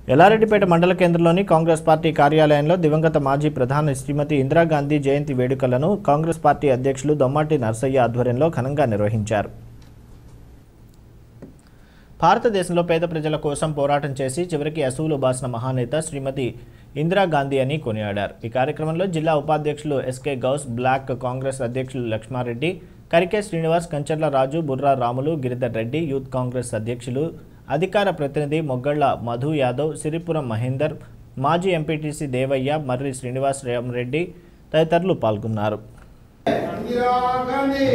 ఎల్లారెడ్డిపేట మండల కేంద్రంలోని కాంగ్రెస్ పార్టీ కార్యాలయంలో దివంగత మాజీ ప్రధాని శ్రీమతి ఇందిరాగాంధీ జయంతి వేడుకలను కాంగ్రెస్ పార్టీ అధ్యక్షులు దొమ్మాటి నర్సయ్య ఆధ్వర్యంలో ఘనంగా నిర్వహించారు భారతదేశంలో పేద ప్రజల కోసం పోరాటం చేసి చివరికి అసువులు బాసిన మహానేత శ్రీమతి ఇందిరాగాంధీ అని కొనియాడారు ఈ కార్యక్రమంలో జిల్లా ఉపాధ్యక్షులు ఎస్కే గౌస్ బ్లాక్ కాంగ్రెస్ అధ్యక్షులు లక్ష్మారెడ్డి కరికే శ్రీనివాస్ కంచర్ల రాజు బుర్రా రాములు గిరిధర్ రెడ్డి యూత్ కాంగ్రెస్ అధ్యక్షులు అధికార ప్రతినిధి మొగ్గళ్ల మధు యాదవ్ సిరిపురం మహేందర్ మాజీ ఎంపీటీసీ దేవయ్య మర్రి శ్రీనివాస్ రెడ్డి తదితరులు పాల్గొన్నారు ఇందిరా గాంధీ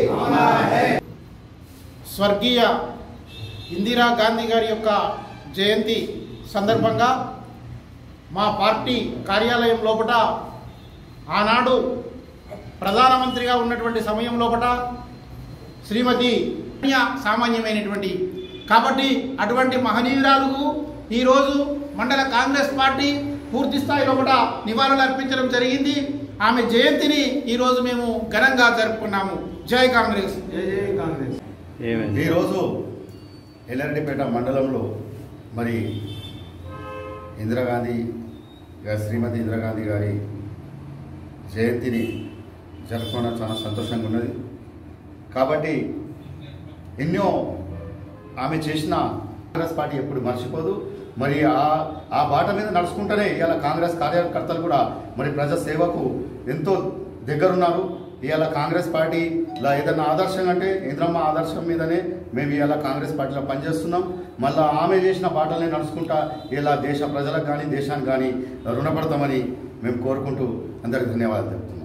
స్వర్గీయ ఇందిరా గాంధీ గారి యొక్క జయంతి సందర్భంగా మా పార్టీ కార్యాలయం లోపట ఆనాడు ప్రధానమంత్రిగా ఉన్నటువంటి సమయం లోపట శ్రీమతి సామాన్యమైనటువంటి కాబట్టి అటువంటి మహనీయురాలకు ఈరోజు మండల కాంగ్రెస్ పార్టీ పూర్తి స్థాయి లోపల నివాళులు అర్పించడం జరిగింది ఆమె జయంతిని ఈరోజు మేము ఘనంగా జరుపుకున్నాము జై కాంగ్రెస్ ఈరోజు ఎల్లారెడ్డిపేట మండలంలో మరి ఇందిరాగాంధీ గారి శ్రీమతి ఇందిరాగాంధీ గారి జయంతిని జరుపుకోవడం చాలా సంతోషంగా ఉన్నది కాబట్టి ఎన్నో ఆమె చేసిన కాంగ్రెస్ పార్టీ ఎప్పుడు మర్చిపోదు మరి ఆ ఆ బాట మీద నడుచుకుంటూనే ఇవాళ కాంగ్రెస్ కార్యకర్తలు కూడా మరి ప్రజా సేవకు ఎంతో దగ్గరున్నారు ఇవాళ కాంగ్రెస్ పార్టీలో ఏదైనా ఆదర్శం అంటే ఇంద్రమ్మ ఆదర్శం మీదనే మేము ఇవాళ కాంగ్రెస్ పార్టీలో పనిచేస్తున్నాం మళ్ళీ ఆమె చేసిన బాటలనే నడుచుకుంటా ఇలా దేశ ప్రజలకు కానీ దేశానికి కానీ రుణపడతామని మేము కోరుకుంటూ అందరికి ధన్యవాదాలు చెప్తున్నాం